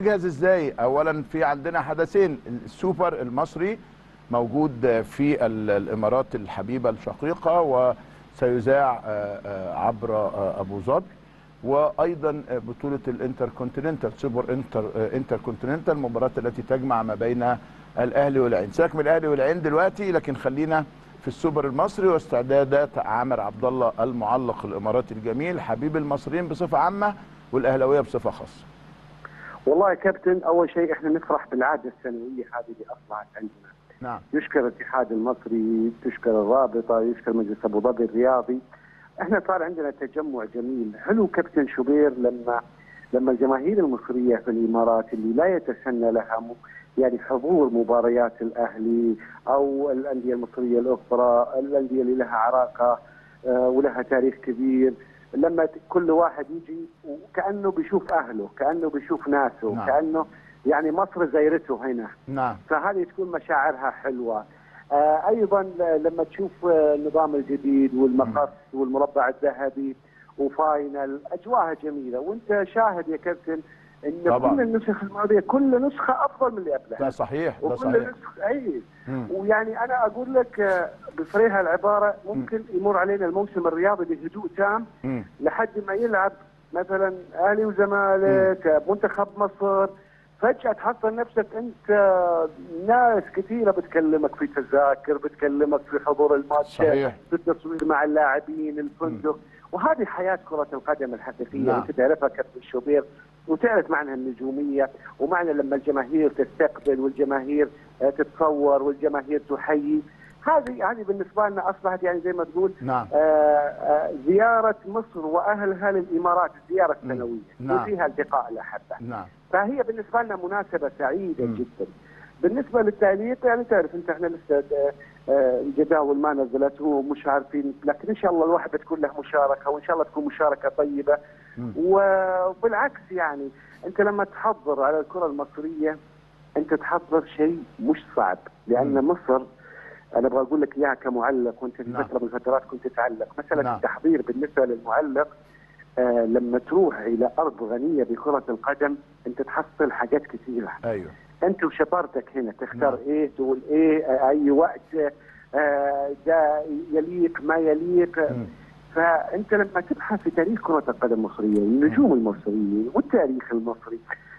جاهز ازاي اولا في عندنا حدثين السوبر المصري موجود في ال- الامارات الحبيبه الشقيقه وسيذاع آه، آه، عبر آه، ابو ظبي وايضا آه، بطوله الانتر كونتيننتال سوبر انتر آه، انتر كونتيننتال المباراه التي تجمع ما بين الاهلي والعين سيبك من الاهلي والعين دلوقتي لكن خلينا في السوبر المصري واستعدادات عامر عبد الله المعلق الاماراتي الجميل حبيب المصريين بصفه عامه والاهلاويه بصفه خاصه والله يا كابتن اول شيء احنا نفرح بالعاده السنويه هذه اللي اصبحت عندنا نعم يشكر الاتحاد المصري تشكر الرابطه يشكر مجلس ابو ظبي الرياضي احنا صار عندنا تجمع جميل حلو كابتن شوبير لما لما الجماهير المصريه في الامارات اللي لا يتسنى لها م- يعني حضور مباريات الاهلي او الانديه المصريه الاخرى الانديه اللي لها عراقه آه، ولها تاريخ كبير لما ت- كل واحد يجي وكانه بيشوف اهله كانه بيشوف ناسه نعم. كانه يعني مصر زيرته هنا نعم فهذه تكون مشاعرها حلوه آه ايضا لما تشوف آه، النظام الجديد والمقص والمربع الذهبي وفاينل اجواءها جميله وانت شاهد يا كابتن ان طبعاً. كل النسخ الماضيه كل نسخه افضل من اللي ده قبلها صحيح ده وكل صحيح نسخه اي مم. ويعني انا اقول لك آه، بصريح العباره ممكن يمر علينا الموسم الرياضي بهدوء تام مم. لحد ما يلعب مثلا اهلي وزمالك منتخب مصر فجاه تحصل نفسك انت ناس كثيره بتكلمك في تذاكر بتكلمك في حضور الماتش صحيح. في التصوير مع اللاعبين الفندق وهذه حياه كره القدم الحقيقيه نعم. انت تعرفها كابتن شوبير وتعرف معنى النجوميه ومعنى لما الجماهير تستقبل والجماهير آه، تتصور والجماهير تحيي هذه هذه بالنسبه لنا اصبحت يعني زي ما تقول نعم آه، آه، زيارة مصر وأهلها للإمارات الزيارة السنوية نعم. وفيها التقاء الأحبة نعم فهي بالنسبة لنا مناسبة سعيدة مم. جدا بالنسبة للتعليق يعني تعرف أنت احنا لسه آه، آه، الجداول ما نزلته ومش عارفين لكن إن شاء الله الواحد بتكون له مشاركة وإن شاء الله تكون مشاركة طيبة مم. وبالعكس يعني أنت لما تحضر على الكرة المصرية أنت تحضر شيء مش صعب لأن مم. مصر انا ابغى اقول لك اياها كمعلق وانت في نعم. فتره من الفترات كنت تعلق مثلا نعم. التحضير بالنسبه للمعلق آه لما تروح الى ارض غنيه بكره القدم انت تحصل حاجات كثيره ايوه انت وشطارتك هنا تختار نعم. ايه تقول ايه آه اي وقت آه ده يليق ما يليق مم. فانت لما تبحث في تاريخ كره القدم المصريه النجوم المصريين والتاريخ المصري